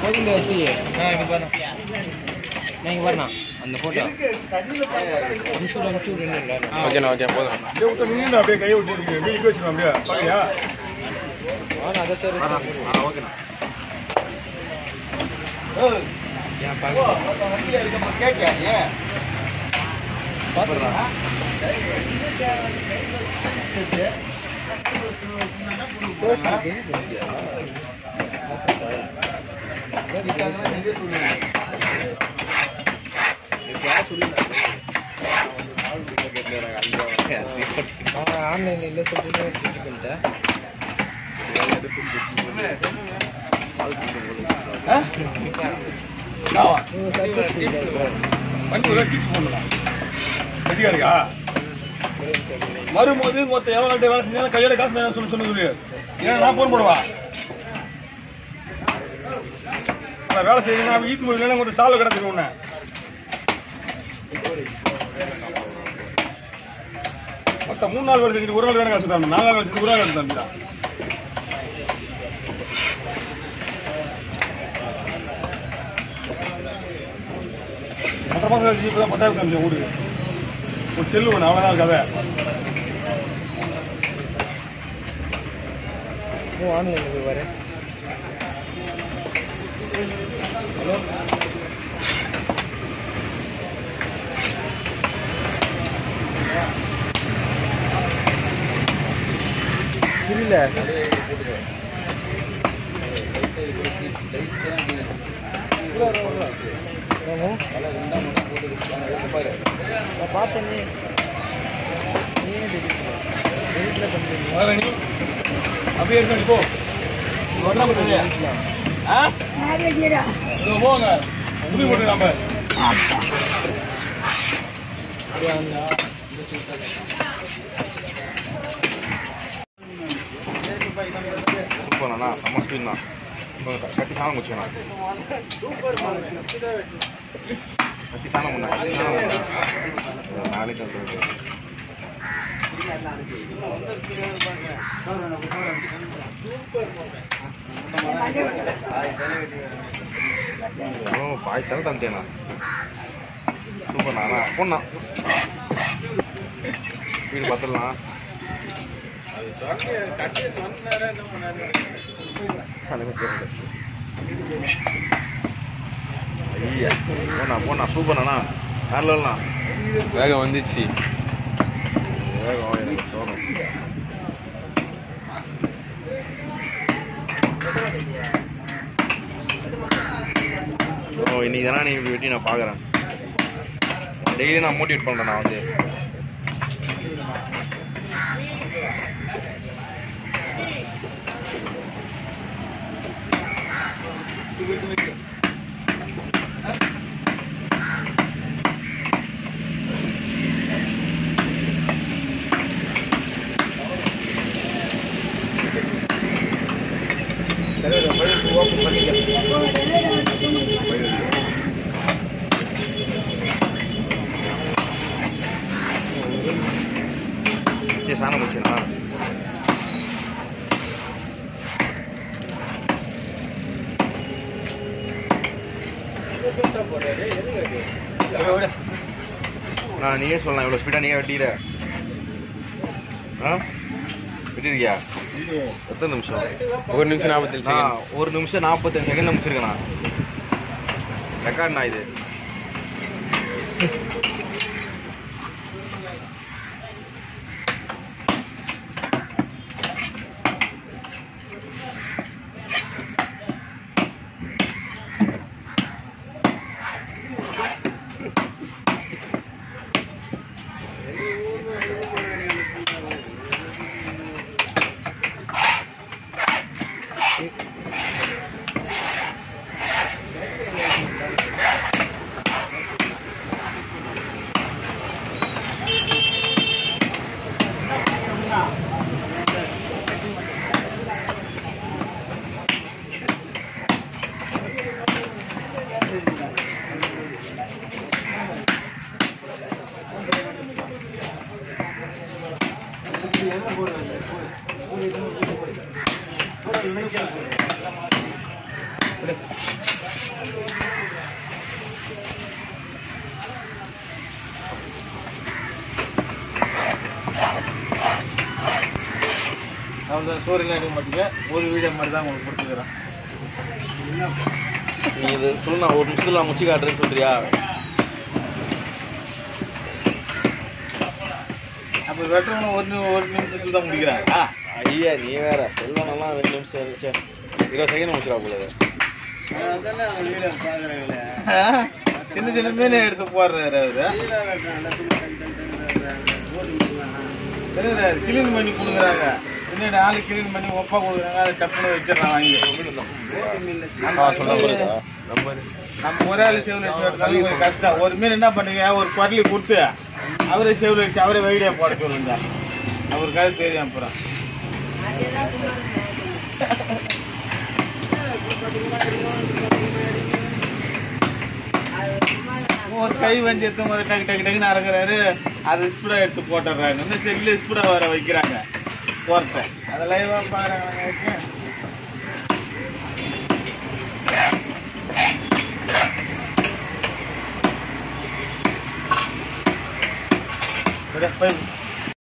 போதும் வச்சு ஆ இங்கே பாருண்ணா நான் இங்கே பாருண்ணா அந்த ஃபோட்டோ அனுப்பிச்சு அனுப்பிச்சு விடுங்க ஓகேண்ணா ஓகே போதும் அப்படியே விட்டு நின்று அப்படியே கையை விட்டு இருக்கு அப்படியே இங்கே வச்சுக்கணும் அப்படியே பாக்கலையா ஆ அதை சார் ஆ ஓகேண்ணா ஏன் பார்க்க ஆன்லைனில் இல்லை சொல்லிட்டு பண்ணிட்டேன் ஆமா நீங்கள் சர்வீஸ் வண்டி ஒரு டிப்ஸ் பண்ணலாம் ரெடியா இருக்கா வரும்போது மொத்த எவ்வளோ வேலை செஞ்சாலும் கையோட காசு வேணும் சொல்லி சொல்லி சொல்லி ஏன்னா நான் போன் போடுவா நான் வேலை செய்யணும் ஈத்து போய் வேணும் ஒரு சாலை கிடக்குது ஒன்று மொத்தம் மூணு நாள் வேலை செஞ்சுட்டு ஒரு நாள் வேணும் காசு தான் நாலு நாள் வேலை செஞ்சு ஒரு நாள் காசு தான் ஒன்றரை மாதம் கழிச்சு இப்போ தான் பத்தாயிரம் காமிச்சேன் வீடு ஒரு செல்லு ஒன்று அவ்வளோதான் கதை ஆன்லைனில் போய் வரேன் ஹலோ புரியல நான் பார்த்தேனே நீ ஏன் delete பண்ண? delete ல பண்ணுறீங்க வர நீ அப்படியே இருக்க நீ போ நீ வரலாம் பண்ணுறியா ஆ இதோ போங்க முடிவு போட்டு நாம சூப்பர்ண்ணா செம்ம ஸ்பீட்ண்ணா கட்டி சாணம் குச்சிண்ணா கட்டி சாணம் பண்ணா கட்டி சாணம் பண்ணா நாளைக்கு வந்து ஓ பாய் தர தந்தேண்ணா சூப்பர்ண்ணா அண்ணா பொண்ணா வீடு பார்த்துடலாம் ஐயா போண்ணா போண்ணா சூப்பர்ண்ணா வேற லெவல்ண்ணா வேகம் வந்துச்சு வேகம் எனக்கு சோகம் ஓ இன்னைக்கு தானே நீ இப்படி வெட்டி நான் பார்க்குறேன் டெய்லி நான் மோட்டிவேட் பண்ணுறேன் நான் வந்து சரி சாணம் முடிச்சுண்ணா நான் நீயே சொல்லலாம் இவ்வளோ ஸ்பீடாக நீயே வெட்டிக்கிற ஆ வெட்டிருக்கியா எத்தனை நிமிஷம் ஒரு நிமிஷம் நாற்பத்தஞ்சு செகண்ட் நான் ஒரு நிமிஷம் நாற்பத்தஞ்சு செகண்ட்ல முடிச்சிருக்கேண்ணா ரெக்கார்ட்ண்ணா இது அப்புறம் சோறுலாம் எடுக்க மாட்டீங்க ஒரு வீடியோ மாதிரி தான் உங்களுக்கு கொடுத்துக்கிறேன் நீ இது சொல்லு நான் ஒரு நிமிஷத்துல நான் முச்சு காட்டுறேன்னு சொல்றியா அப்போ வெட்டுறவங்க ஒரு நி- ஒரு நிமிஷத்துல தான் முடிக்கிறாங்க ஐயா நீ வேற செல்வனெல்லாம் ரெண்டு நிமிஷம் இருந்துச்சு இருபது செகண்ட் முடிச்சிடா போல இது. சின்ன சின்ன மீன் எடுத்து போடுறாரு அவரு தெரியுது கிளீன் பண்ணி கொடுக்குறாங்க பின்னாடி ஆளு கிளீன் பண்ணி ஒப்பா கொடுக்குறாங்க அதை டப்புன்னு வச்சிடறான் வாங்கி ஆ சொன்ன புரியுதா நம்பர் நம்ம ஒரே ஆளு செவில் வச்சு எடுத்தாலும் கொஞ்சம் கஷ்டம் ஒரு மீன் என்ன பண்ணுங்க ஒரு குரலி கொடுத்து அவரே செவில் வச்சு அவரே வைடியா போட சொல்லுங்க அவருக்கு அது தெரியும் அப்புறம் ஒரு கை வஞ்சி எடுத்து முதல்ல டக்கு டக்கு டக்குன்னு அறங்குறாரு அது ஸ்பீடா எடுத்து போட்டுடுறாங்க இன்னும் செல்லு ஸ்பீடா வர வைக்கிறாங்க போறத அதை லைவா பாருங்க போய்